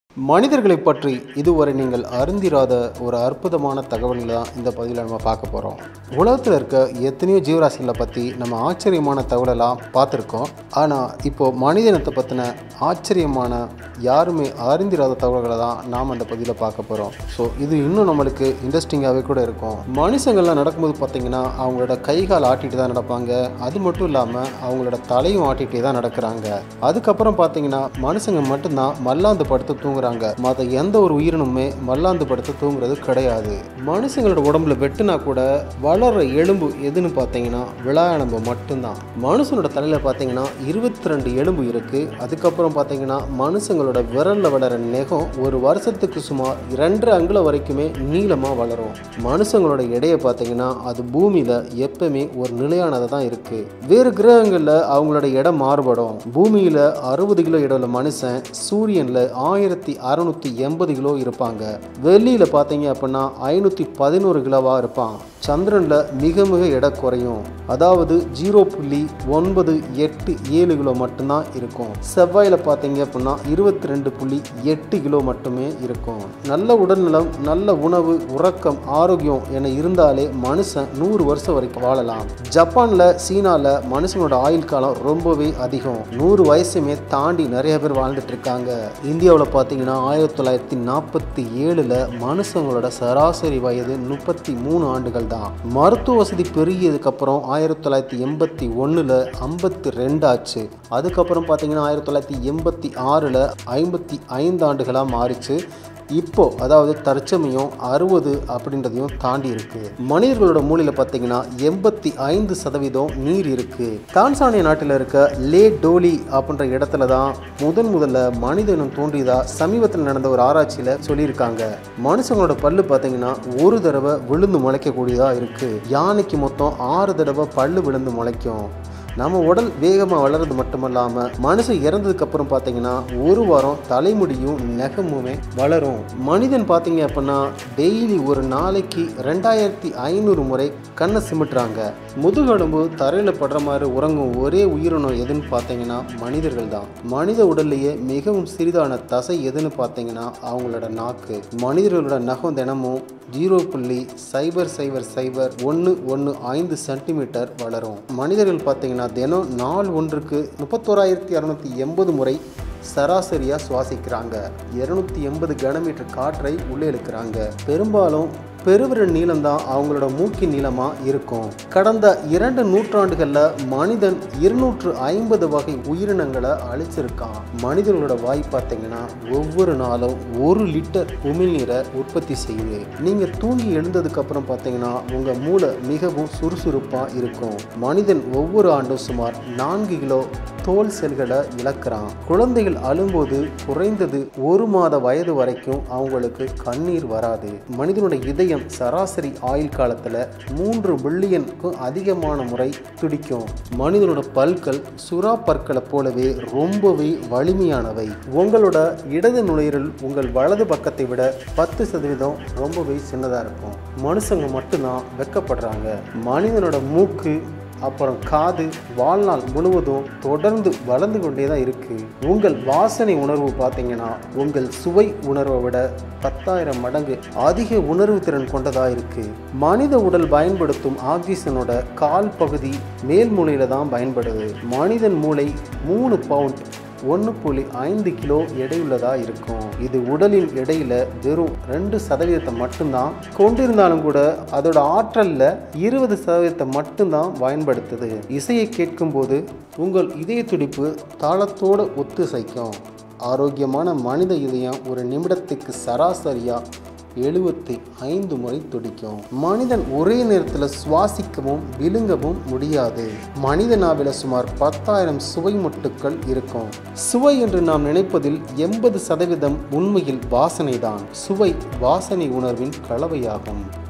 மனிதர்களை பற்றி இதுவரை நீங்கள் அறிந்திராத ஒரு அற்புதமான தகவல்களை தான் இந்த பதிவில் நம்ம பார்க்க போகிறோம் உலகத்தில் இருக்க எத்தனையோ ஜீவராசிகளை பற்றி நம்ம ஆச்சரியமான தகவலெல்லாம் பார்த்துருக்கோம் ஆனால் இப்போது மனிதனத்தை பற்றின ஆச்சரியமான யாருமே அறிந்திராத தகவல்களை தான் நாம் அந்த பதிவில் பார்க்க போகிறோம் ஸோ இது இன்னும் நம்மளுக்கு இன்ட்ரெஸ்டிங்காகவே கூட இருக்கும் மனுஷங்கள்லாம் நடக்கும்போது பார்த்தீங்கன்னா அவங்களோட கை கால் ஆட்டிட்டு தான் நடப்பாங்க அது மட்டும் இல்லாமல் அவங்களோட தலையும் ஆட்டிகிட்டே தான் நடக்கிறாங்க அதுக்கப்புறம் பார்த்தீங்கன்னா மனுஷங்க மட்டும்தான் மல்லாந்து படுத்து தூங்குறாங்க மற்ற எந்த ஒரு உயிரினமுமே மல்லாந்து படுத்து தூங்குறது கிடையாது மனுஷங்களோட உடம்புல வெட்டுனா கூட வளர்ற எலும்பு எதுன்னு பார்த்தீங்கன்னா விழாயெலும்பு மட்டும்தான் மனுஷனோட தலையில் பார்த்தீங்கன்னா இருபத்தி ரெண்டு எலும்பு இருக்குது அதுக்கப்புறம் பார்த்தீங்கன்னா மனுஷங்களோட விரலில் வளர நெகம் ஒரு வருஷத்துக்கு சுமார் இரண்டரை அங்குலம் வரைக்குமே நீளமாக வளரும் மனுஷங்களோட எடையை பார்த்தீங்கன்னா அது பூமியில் எப்பவுமே ஒரு நிலையானதாக தான் இருக்குது வேறு கிரகங்களில் அவங்களோட எடை மாறுபடும் பூமியில் அறுபது கிலோ இடவுள்ள மனுஷன் சூரியனில் ஆயிரத்தி அறநூற்றி எண்பது கிலோ இருப்பாங்க வெள்ளியில் பார்த்தீங்க அப்படின்னா ஐநூற்றி பதினோரு கிலோவாக இருப்பான் சந்திரனில் மிக மிக எடை குறையும் அதாவது ஜீரோ புள்ளி ஒன்பது எட்டு ஏழு கிலோ மட்டும்தான் இருக்கும் செவ்வாயில் பார்த்தீங்க அப்படின்னா இருபத்தி ரெண்டு புள்ளி எட்டு கிலோ மட்டுமே இருக்கும் நல்ல உடல்நலம் நல்ல உணவு உறக்கம் ஆரோக்கியம் என இருந்தாலே மனுஷன் நூறு வருஷம் வரைக்கும் வாழலாம் ஜப்பானில் சீனாவில் மனுஷனோட ஆயுள் காலம் ரொம்பவே அதிகம் நூறு வயசுமே தாண்டி நிறைய பேர் வாழ்ந்துட்டு இருக்காங்க இந்தியாவில் பார்த்தீங்கன்னா ஆயிரத்தி தொள்ளாயிரத்தி நாற்பத்தி ஏழில் மனுஷங்களோட சராசரி வயது முப்பத்தி மூணு ஆண்டுகள் தான் மருத்துவ வசதி பெருகியதுக்கப்புறம் ஆயிரத்தி தொள்ளாயிரத்தி எண்பத்தி ஒன்றில் ஐம்பத்தி ரெண்டு ஆச்சு அதுக்கப்புறம் பார்த்தீங்கன்னா ஆயிரத்தி தொள்ளாயிரத்தி எண்பத்தி ஆறில் ஐம்பத்தி ஐந்து ஆண்டுகளாக மாறிச்சு இப்போ அதாவது தற்சமயம் அறுபது அப்படின்றதையும் தாண்டி இருக்கு மனிதர்களோட மூலையில் பார்த்தீங்கன்னா எண்பத்தி ஐந்து சதவீதம் நீர் இருக்கு தான்சானியா நாட்டில் இருக்க லே டோலி அப்படின்ற இடத்துல தான் முதன் முதல்ல மனிதனும் தோன்றியதா சமீபத்தில் நடந்த ஒரு ஆராய்ச்சியில் சொல்லியிருக்காங்க மனுஷங்களோட பல்லு பார்த்தீங்கன்னா ஒரு தடவை விழுந்து முளைக்கக்கூடியதாக இருக்கு யானைக்கு மொத்தம் ஆறு தடவை பல்லு விழுந்து முளைக்கும் நம்ம உடல் வேகமாக வளர்றது மட்டுமல்லாமல் மனுஷன் இறந்ததுக்கு அப்புறம் பார்த்தீங்கன்னா ஒரு வாரம் தலைமுடியும் நெகமுமே வளரும் மனிதன் பார்த்தீங்க அப்படின்னா டெய்லி ஒரு நாளைக்கு ரெண்டாயிரத்தி ஐநூறு முறை கண்ணை சிமிட்டுறாங்க முதுகெலும்பு தரையில் படுற மாதிரி உறங்கும் ஒரே உயிரினம் எதுன்னு பார்த்தீங்கன்னா மனிதர்கள் தான் மனித உடல்லையே மிகவும் சிறிதான தசை எதுன்னு பார்த்தீங்கன்னா அவங்களோட நாக்கு மனிதர்களோட நகம் தினமும் ஜீரோ புள்ளி சைபர் சைபர் சைபர் ஒன்று ஒன்று ஐந்து சென்டிமீட்டர் வளரும் மனிதர்கள் பார்த்தீங்கன்னா தினம் நாள் ஒன்றுக்கு முப்பத்தோராயிரத்தி இரநூத்தி எண்பது முறை சராசரியாக சுவாசிக்கிறாங்க இருநூத்தி எண்பது கனமீட்டர் காற்றை உள்ளே இழுக்கிறாங்க பெரும்பாலும் பெருவிரல் நீளம் தான் அவங்களோட மூக்கின் நீளமாக இருக்கும் கடந்த இரண்டு நூற்றாண்டுகளில் மனிதன் இருநூற்று ஐம்பது வகை உயிரினங்களை அழிச்சிருக்கான் மனிதர்களோட வாய் பார்த்தீங்கன்னா ஒவ்வொரு நாளும் ஒரு லிட்டர் உமிழ்நீரை உற்பத்தி செய்யுது நீங்கள் தூங்கி எழுந்ததுக்கு அப்புறம் பார்த்தீங்கன்னா உங்கள் மூளை மிகவும் சுறுசுறுப்பாக இருக்கும் மனிதன் ஒவ்வொரு ஆண்டும் சுமார் நான்கு கிலோ தோல் செல்களை இழக்கிறான் குழந்தைகள் அழும்போது குறைந்தது ஒரு மாத வயது வரைக்கும் அவங்களுக்கு கண்ணீர் வராது மனிதனோட இதயம் சராசரி ஆயுள் காலத்தில் மூன்று பில்லியனுக்கும் அதிகமான முறை துடிக்கும் மனிதனோட பற்கள் சுறா பற்களை போலவே ரொம்பவே வலிமையானவை உங்களோட இடது நுழையல் உங்கள் வலது பக்கத்தை விட பத்து சதவீதம் ரொம்பவே சின்னதாக இருக்கும் மனுஷங்க மட்டும்தான் வெக்கப்படுறாங்க மனிதனோட மூக்கு அப்புறம் காது வாழ்நாள் முழுவதும் தொடர்ந்து வளர்ந்து கொண்டே தான் இருக்குது உங்கள் வாசனை உணர்வு பார்த்தீங்கன்னா உங்கள் சுவை உணர்வை விட பத்தாயிரம் மடங்கு அதிக உணர்வு திறன் கொண்டதாக இருக்குது மனித உடல் பயன்படுத்தும் ஆக்சிஜனோட கால் பகுதி மேல் மூலையில் தான் பயன்படுது மனிதன் மூளை மூணு பவுண்ட் ஒன்று புள்ளி ஐந்து கிலோ எடையுள்ளதாக இருக்கும் இது உடலின் எடையில் வெறும் ரெண்டு சதவீதத்தை மட்டும்தான் கொண்டிருந்தாலும் கூட அதோட ஆற்றலில் இருபது சதவீதத்தை மட்டும்தான் பயன்படுத்துது இசையை கேட்கும்போது உங்கள் இதய துடிப்பு தாளத்தோடு ஒத்துசைக்கும் ஆரோக்கியமான மனித இதயம் ஒரு நிமிடத்துக்கு சராசரியாக எழுபத்தி ஐந்து முறை துடிக்கும் மனிதன் ஒரே நேரத்தில் சுவாசிக்கவும் விழுங்கவும் முடியாது மனித நாவில சுமார் பத்தாயிரம் சுவை மொட்டுக்கள் இருக்கும் சுவை என்று நாம் நினைப்பதில் எண்பது சதவீதம் உண்மையில் வாசனைதான் சுவை வாசனை உணர்வின் கலவையாகும்